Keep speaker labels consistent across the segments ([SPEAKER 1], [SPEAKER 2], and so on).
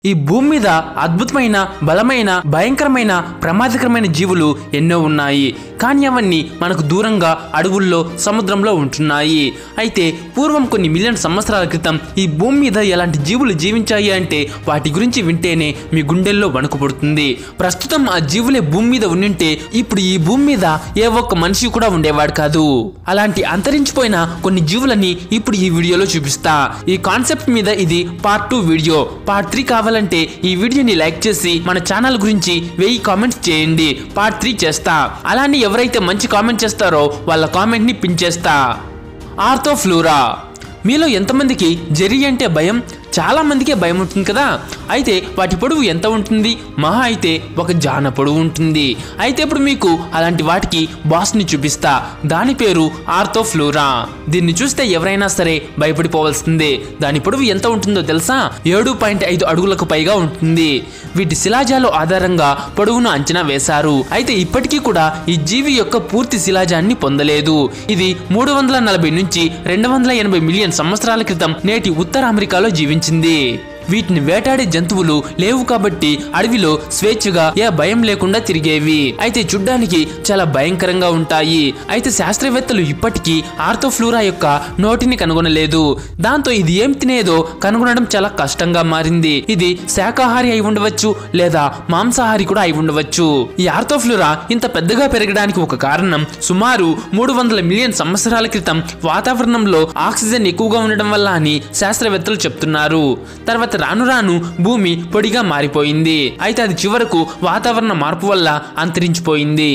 [SPEAKER 1] ఈ భూమి మీద అద్భుతమైన బలమైన భయంకరమైన ప్రమాదకరమైన జీవులు ఎన్నో ఉన్నాయి కానీ అవన్నీ మనకు దూరంగా అడవుల్లో సముద్రంలో ఉంటున్నాయి అయితే పూర్వం కొన్ని మిలియన్ సంవత్సరాల క్రితం ఈ భూమి మీద ఎలాంటి జీవులు జీవించాయి అంటే వాటి గురించి వింటేనే మీ గుండెల్లో వణుకు పుడుతుంది ప్రస్తుతం ఆ జీవులే భూమి మీద ఉండింటే ఇప్పుడు ఈ భూమి మీద ఏ ఒక్క మనిషి కూడా ఉండేవాడు కాదు అలాంటి అంతరించిపోయిన కొన్ని జీవులని ఇప్పుడు ఈ వీడియోలో చూపిస్తా ఈ కాన్సెప్ట్ మీద ఇది part two video part three కావాలంటే ఈ వీడియోని లైక్ చేసి మన ఛానల్ గురించి వెయ్యి కామెంట్స్ చేయండి పార్ట్ త్రీ చేస్తా అలానే ఎవరైతే మంచి కామెంట్ చేస్తారో వాళ్ళ కామెంట్ ని పిన్ చేస్తా ఆర్థోఫ్లూరా మీలో ఎంతమందికి జెర్రీ అంటే భయం చాలా మందికే భయం ఉంటుంది కదా అయితే వాటి పొడవు ఎంత ఉంటుంది మహా అయితే ఒక జాన పొడవు ఉంటుంది అయితే ఇప్పుడు మీకు అలాంటి వాటికి బాస్ని చూపిస్తా దాని పేరు ఆర్థోఫ్లూరా దీన్ని చూస్తే ఎవరైనా సరే భయపడిపోవాల్సిందే దాని పొడవు ఎంత ఉంటుందో తెలుసా ఏడు పాయింట్ ఐదు అడుగులకు పైగా ఉంటుంది వీటి శిలాజాలు ఆధారంగా పొడవును అంచనా వేశారు అయితే ఇప్పటికీ కూడా ఈ జీవి యొక్క పూర్తి శిలాజాన్ని పొందలేదు ఇది మూడు వందల నలభై నుంచి రెండు వందల ఎనభై మిలియన్ సంవత్సరాల క్రితం నేటి ఉత్తర అమెరికాలో జీవించింది వీటిని వేటాడే జంతువులు లేవు కాబట్టి అడవిలో స్వేచ్ఛగా ఏ భయం లేకుండా తిరిగేవి అయితే చూడ్డానికి చాలా భయంకరంగా ఉంటాయి అయితే శాస్త్రవేత్తలు ఇప్పటికీ ఆర్థోఫ్లూరా యొక్క నోటిని కనుగొనలేదు దాంతో ఇది ఏం తినేదో కనుగొనడం చాలా కష్టంగా మారింది ఇది శాకాహారి అయి ఉండవచ్చు లేదా మాంసాహారి కూడా అయి ఉండవచ్చు ఈ ఆర్థోఫ్లూరా ఇంత పెద్దగా పెరగడానికి ఒక కారణం సుమారు మూడు వందల మిలియన్ సంవత్సరాల క్రితం వాతావరణంలో ఆక్సిజన్ ఎక్కువగా ఉండడం వల్ల అని శాస్త్రవేత్తలు చెప్తున్నారు తర్వాత రాను రాను భూమి పొడిగా మారిపోయింది అయితే అది చివరకు వాతావరణ మార్పు వల్ల అంతరించిపోయింది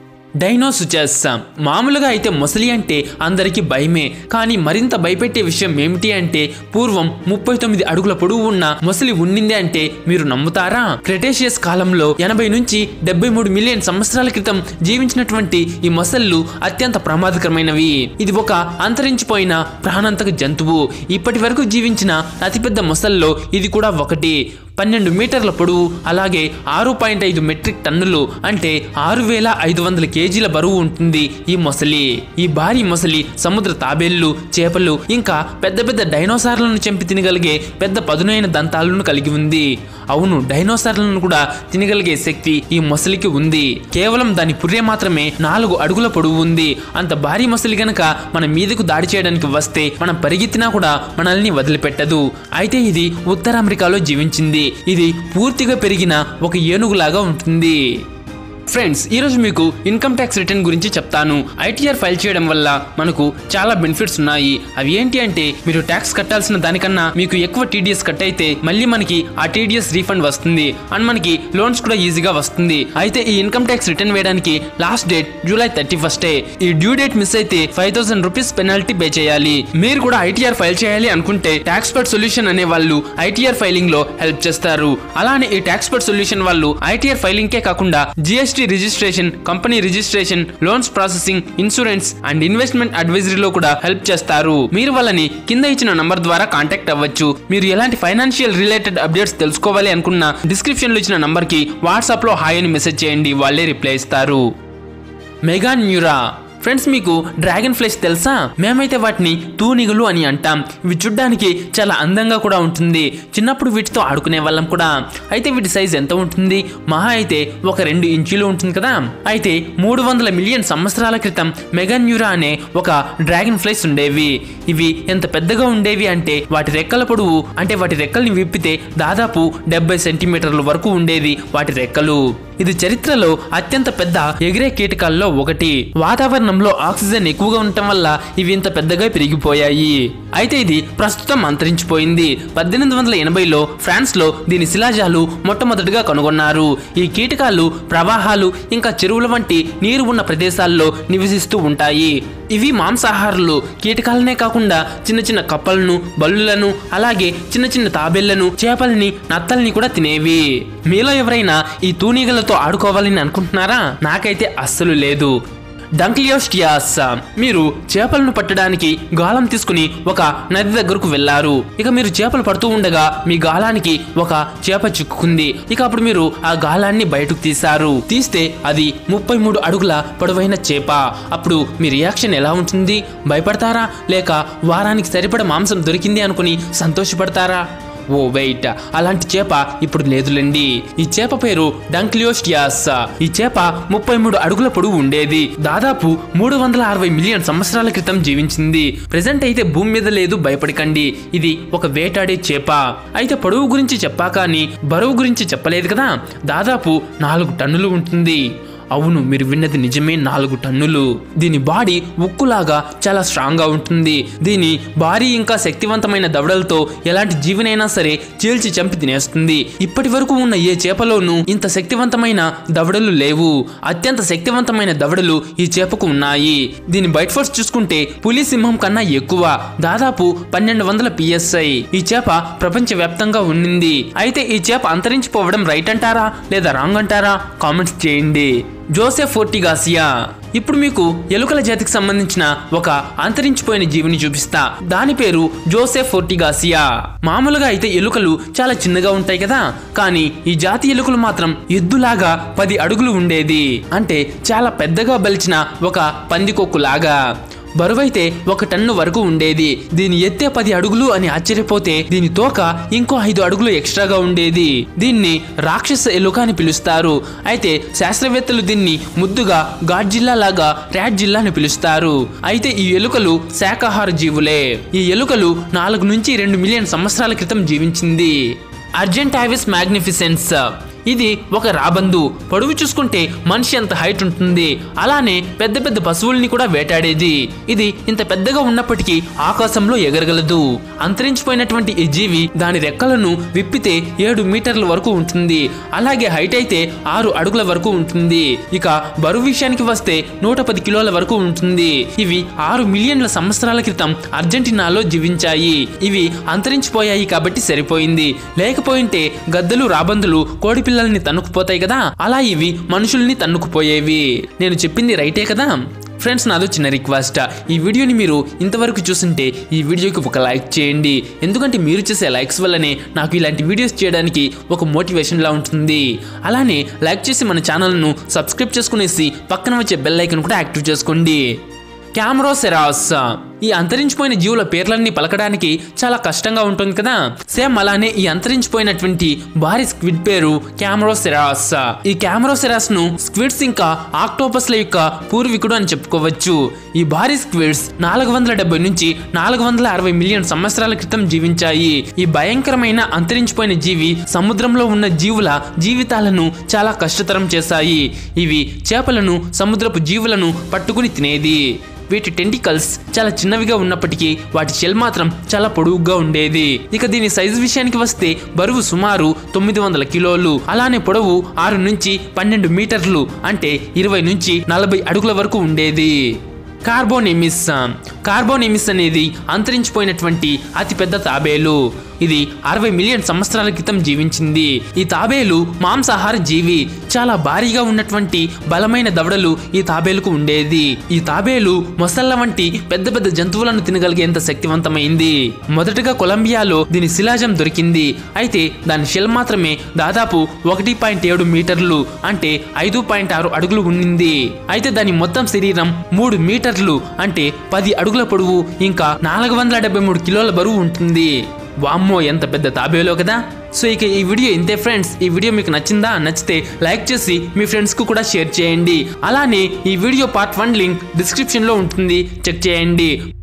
[SPEAKER 1] డైనోసుచస్ మామూలుగా అయితే మొసలి అంటే అందరికీ భయమే కానీ మరింత భయపెట్టే విషయం ఏమిటి అంటే పూర్వం ముప్పై తొమ్మిది అడుగుల పొడవు ఉన్న మొసలి ఉండింది అంటే మీరు నమ్ముతారా క్రెటేషియస్ కాలంలో ఎనభై నుంచి డెబ్బై మూడు మిలియన్ సంవత్సరాల క్రితం జీవించినటువంటి ఈ మొసళ్ళు అత్యంత ప్రమాదకరమైనవి ఇది ఒక అంతరించిపోయిన ప్రాణాంతక జంతువు ఇప్పటి వరకు జీవించిన అతిపెద్ద మొసల్లో ఇది కూడా ఒకటి పన్నెండు మీటర్ల పొడవు అలాగే ఆరు పాయింట్ ఐదు మెట్రిక్ టన్నులు అంటే ఆరు వేల ఐదు వందల కేజీల బరువు ఉంటుంది ఈ మొసలి ఈ భారీ మొసలి సముద్ర తాబేళ్లు చేపలు ఇంకా పెద్ద పెద్ద డైనోసార్లను చంపి తినగలిగే పెద్ద పదునైన దంతాలను కలిగి ఉంది అవును డైనోసార్లను కూడా తినగలిగే శక్తి ఈ మొసలికి ఉంది కేవలం దాని పుర్రె మాత్రమే నాలుగు అడుగుల పొడవు ఉంది అంత భారీ మొసలి గనక మన మీదకు దాడి చేయడానికి వస్తే మనం పరిగెత్తినా కూడా మనల్ని వదిలిపెట్టదు అయితే ఇది ఉత్తర అమెరికాలో జీవించింది ఇది పూర్తిగా పెరిగిన ఒక ఏనుగులాగా ఉంటుంది ఫ్రెండ్స్ ఈరోజు మీకు ఇన్కమ్ ట్యాక్స్ రిటర్న్ గురించి చెప్తాను ఐటీఆర్ ఫైల్ చేయడం వల్ల మనకు చాలా బెనిఫిట్స్ ఉన్నాయి అవి ఏంటి అంటే మీరు ట్యాక్స్ కట్టాల్సిన దానికన్నా మీకు ఎక్కువ టీడీఎస్ కట్ అయితే మళ్ళీ మనకి ఆ టీడీఎస్ రీఫండ్ వస్తుంది అండ్ మనకి లోన్స్ కూడా ఈజీగా వస్తుంది అయితే ఈ ఇన్కమ్ ట్యాక్స్ రిటర్న్ వేయడానికి లాస్ట్ డేట్ జూలై థర్టీ ఫస్టే ఈ డ్యూ డేట్ మిస్ అయితే five thousand rupees penalty pay చేయాలి మీరు కూడా ఐటీఆర్ ఫైల్ చేయాలి అనుకుంటే ట్యాక్స్ పర్ట్ సొల్యూషన్ అనే వాళ్ళు ఐటీఆర్ ఫైలింగ్ లో హెల్ప్ చేస్తారు అలానే ఈ ట్యాక్స్ పర్ట్ సొల్యూషన్ వాళ్ళు ఐటీఆర్ ఫైలింగ్ కే కాకుండా GST registration company registration loans processing insurance and investment అడ్వైజరీలో కూడా హెల్ప్ చేస్తారు మీరు వాళ్ళని కింద ఇచ్చిన నంబర్ ద్వారా కాంటాక్ట్ అవ్వచ్చు మీరు ఎలాంటి ఫైనాన్షియల్ రిలేటెడ్ అప్డేట్స్ తెలుసుకోవాలి అనుకున్న డిస్క్రిప్షన్ లో ఇచ్చిన నంబర్ కి వాట్సాప్ లో హాయ్ అని మెసేజ్ చేయండి వాళ్ళే రిప్లై ఇస్తారు మెగాన్ న్యూరా ఫ్రెండ్స్ మీకు డ్రాగన్ ఫ్లెష్ తెలుసా మేమైతే వాటిని తూనిగులు అని అంటాం ఇవి చూడ్డానికి చాలా అందంగా కూడా ఉంటుంది చిన్నప్పుడు వీటితో ఆడుకునే వాళ్ళం కూడా అయితే వీటి సైజ్ ఎంత ఉంటుంది మహా అయితే ఒక రెండు ఇంచులు ఉంటుంది కదా అయితే మూడు వందల మిలియన్ సంవత్సరాల క్రితం మెగాన్యూరా అనే ఒక డ్రాగన్ ఫ్లైస్ ఉండేవి ఇవి ఎంత పెద్దగా ఉండేవి అంటే వాటి రెక్కల పొడవు అంటే వాటి రెక్కల్ని విప్పితే దాదాపు డెబ్బై సెంటీమీటర్ల వరకు ఉండేది వాటి రెక్కలు ఇది చరిత్రలో అత్యంత పెద్ద ఎగిరే కీటకాల్లో ఒకటి వాతావరణంలో ఆక్సిజన్ ఎక్కువగా ఉండటం వల్ల ఇవి ఇంత పెద్దగా పెరిగిపోయాయి అయితే ఇది ప్రస్తుతం అంతరించిపోయింది పద్దెనిమిది వందల ఎనభైలో ఫ్రాన్స్ లో దీని శిలాజాలు మొట్టమొదటిగా కనుగొన్నారు ఈ కీటకాలు ప్రవాహాలు ఇంకా చెరువుల వంటి నీరు ఉన్న ప్రదేశాల్లో నివసిస్తూ ఉంటాయి ఇవి మాంసాహారులు కీటకాలనే కాకుండా చిన్న చిన్న కప్పలను బల్లులను అలాగే చిన్న చిన్న తాబేళ్లను చేపల్ని నత్తల్ని కూడా తినేవి మీలో ఎవరైనా ఈ తూనీగలతో ఆడుకోవాలని అనుకుంటున్నారా నాకైతే అస్సలు లేదు డంక్లియోస్టియాస్ మీరు చేపలను పట్టడానికి గాలం తీసుకుని ఒక నది దగ్గరకు వెళ్లారు ఇక మీరు చేపలు పడుతూ ఉండగా మీ గాలానికి ఒక చేప చిక్కుకుంది ఇక అప్పుడు మీరు ఆ గాలాన్ని బయటకు తీశారు తీస్తే అది ముప్పై మూడు అడుగుల పొడవైన చేప అప్పుడు మీ రియాక్షన్ ఎలా ఉంటుంది భయపడతారా లేక వారానికి సరిపడ మాంసం దొరికింది అనుకుని సంతోషపడతారా ఓ వెయిట్ అలాంటి చేప ఇప్పుడు లేదులేండి ఈ చేప పేరు డంక్లియోస్టియాస్ ఈ చేప ముప్పై మూడు అడుగుల పొడవు ఉండేది దాదాపు మూడు వందల అరవై మిలియన్ సంవత్సరాల క్రితం జీవించింది ప్రెసెంట్ అయితే భూమి మీద లేదు భయపడకండి ఇది ఒక వేటాడే చేప అయితే పొడవు గురించి చెప్పా కానీ బరువు గురించి చెప్పలేదు కదా దాదాపు నాలుగు టన్నులు ఉంటుంది అవును మీరు విన్నది నిజమే నాలుగు టన్నులు దీని బాడీ ఉక్కులాగా చాలా స్ట్రాంగ్ గా ఉంటుంది దీని భారీ ఇంకా శక్తివంతమైన దవడలతో ఎలాంటి జీవినైనా సరే చీల్చి చంపి తినేస్తుంది ఇప్పటి వరకు ఉన్న ఏ చేపలోనూ ఇంత శక్తివంతమైన దవడలు లేవు అత్యంత శక్తివంతమైన దవడలు ఈ చేపకు ఉన్నాయి దీని బైట్ ఫోర్స్ చూసుకుంటే పులి సింహం కన్నా ఎక్కువ దాదాపు పన్నెండు వందల పిఎస్ఐ ఈ చేప ప్రపంచ వ్యాప్తంగా ఉండింది అయితే ఈ చేప అంతరించిపోవడం రైట్ అంటారా లేదా రాంగ్ అంటారా కామెంట్స్ చేయండి జోసెఫ్ ఫోర్టిగాసియా ఇప్పుడు మీకు ఎలుకల జాతికి సంబంధించిన ఒక అంతరించిపోయిన జీవిని చూపిస్తా దాని పేరు జోసెఫ్ ఫోర్టిగాసియా మామూలుగా అయితే ఎలుకలు చాలా చిన్నగా ఉంటాయి కదా కానీ ఈ జాతి ఎలుకలు మాత్రం ఎద్దులాగా పది అడుగులు ఉండేది అంటే చాలా పెద్దగా బలిచిన ఒక పందికొక్కులాగా బరువైతే ఒక టన్ను వరకు ఉండేది దీని ఎత్తే పది అడుగులు అని ఆశ్చర్యపోతే దీని తోక ఇంకో ఐదు అడుగులు ఎక్స్ట్రాగా ఉండేది దీన్ని రాక్షస ఎలుక అని పిలుస్తారు అయితే శాస్త్రవేత్తలు దీన్ని ముద్దుగా గాడ్జిల్లా లాగా ర్యాట్ జిల్లా అని పిలుస్తారు అయితే ఈ ఎలుకలు శాకాహార జీవులే ఈ ఎలుకలు నాలుగు నుంచి రెండు మిలియన్ సంవత్సరాల క్రితం జీవించింది అర్జెంటావిస్ మ్యాగ్నిఫిసెన్స్ ఇది ఒక రాబందు పొడవు చూసుకుంటే మనిషి అంత హైట్ ఉంటుంది అలానే పెద్ద పెద్ద పశువుల్ని కూడా వేటాడేది ఇది ఇంత పెద్దగా ఉన్నప్పటికీ ఆకాశంలో ఎగరగలదు అంతరించిపోయినటువంటి ఈ జీవి దాని రెక్కలను విప్పితే ఏడు మీటర్ల వరకు ఉంటుంది అలాగే హైట్ అయితే ఆరు అడుగుల వరకు ఉంటుంది ఇక బరువు విషయానికి వస్తే నూట పది కిలోల వరకు ఉంటుంది ఇవి ఆరు మిలియన్ల సంవత్సరాల క్రితం అర్జెంటీనాలో జీవించాయి ఇవి అంతరించిపోయాయి కాబట్టి సరిపోయింది లేకపోయింటే గద్దలు రాబందులు కోడి పిల్లల్ని తన్నుకుపోతాయి కదా అలా ఇవి మనుషుల్ని తన్నుకుపోయేవి నేను చెప్పింది రైటే కదా ఫ్రెండ్స్ నాదో చిన్న రిక్వెస్ట్ ఈ వీడియోని మీరు ఇంతవరకు చూస్తుంటే ఈ వీడియోకి ఒక లైక్ చేయండి ఎందుకంటే మీరు చేసే లైక్స్ వల్లనే నాకు ఇలాంటి వీడియోస్ చేయడానికి ఒక మోటివేషన్లా ఉంటుంది అలానే లైక్ చేసి మన ఛానల్ను సబ్స్క్రైబ్ చేసుకునేసి పక్కన వచ్చే బెల్ ఐకన్ కూడా యాక్టివ్ చేసుకోండి క్యామ్రోసెరాస్ ఈ అంతరించిపోయిన జీవుల పేర్లన్నీ పలకడానికి చాలా కష్టంగా ఉంటుంది కదా సేమ్ అలానే ఈ అంతరించిపోయినటువంటి భారీ స్క్విడ్ పేరు క్యామ్రోసెరాస్ ఈ క్యామ్రోసెరాస్ ను స్క్విడ్స్ ఇంకా ఆక్టోపస్ల యొక్క పూర్వీకుడు అని చెప్పుకోవచ్చు ఈ భారీ స్క్విడ్స్ నాలుగు వందల డెబ్బై నుంచి నాలుగు వందల అరవై మిలియన్ సంవత్సరాల క్రితం జీవించాయి ఈ భయంకరమైన అంతరించిపోయిన జీవి సముద్రంలో ఉన్న జీవుల జీవితాలను చాలా కష్టతరం చేశాయి ఇవి చేపలను సముద్రపు జీవులను పట్టుకుని తినేది వీటి టెంటికల్స్ చాలా చిన్నవిగా ఉన్నప్పటికీ వాటి షెల్ మాత్రం చాలా పొడవుగా ఉండేది ఇక దీని సైజు విషయానికి వస్తే బరువు సుమారు తొమ్మిది వందల కిలోలు అలానే పొడవు ఆరు నుంచి పన్నెండు మీటర్లు అంటే ఇరవై నుంచి నలభై అడుగుల వరకు ఉండేది కార్బోనెమిస్ కార్బోనెమిస్ అనేది అంతరించిపోయినటువంటి అతిపెద్ద తాబేలు ఇది అరవై మిలియన్ సంవత్సరాల క్రితం జీవించింది ఈ తాబేలు మాంసాహార జీవి చాలా భారీగా ఉన్నటువంటి బలమైన దవడలు ఈ తాబేలుకు ఉండేది ఈ తాబేలు మొసళ్ళ వంటి పెద్ద పెద్ద జంతువులను తినగలిగేంత శక్తివంతమైంది మొదటగా కొలంబియాలో దీని శిలాజం దొరికింది అయితే దాని షెల్ మాత్రమే దాదాపు ఒకటి పాయింట్ ఏడు మీటర్లు అంటే ఐదు పాయింట్ ఆరు అడుగులు ఉండింది అయితే దాని మొత్తం శరీరం మూడు మీటర్లు అంటే పది అడుగుల పొడవు ఇంకా నాలుగు వందల డెబ్బై మూడు కిలోల బరువు ఉంటుంది వామ్మో ఎంత పెద్ద తాబేలో కదా సో ఇక ఈ వీడియో ఇంతే ఫ్రెండ్స్ ఈ వీడియో మీకు నచ్చిందా నచ్చితే లైక్ చేసి మీ ఫ్రెండ్స్కు కూడా షేర్ చేయండి అలానే ఈ వీడియో పార్ట్ వన్ లింక్ డిస్క్రిప్షన్లో ఉంటుంది చెక్ చేయండి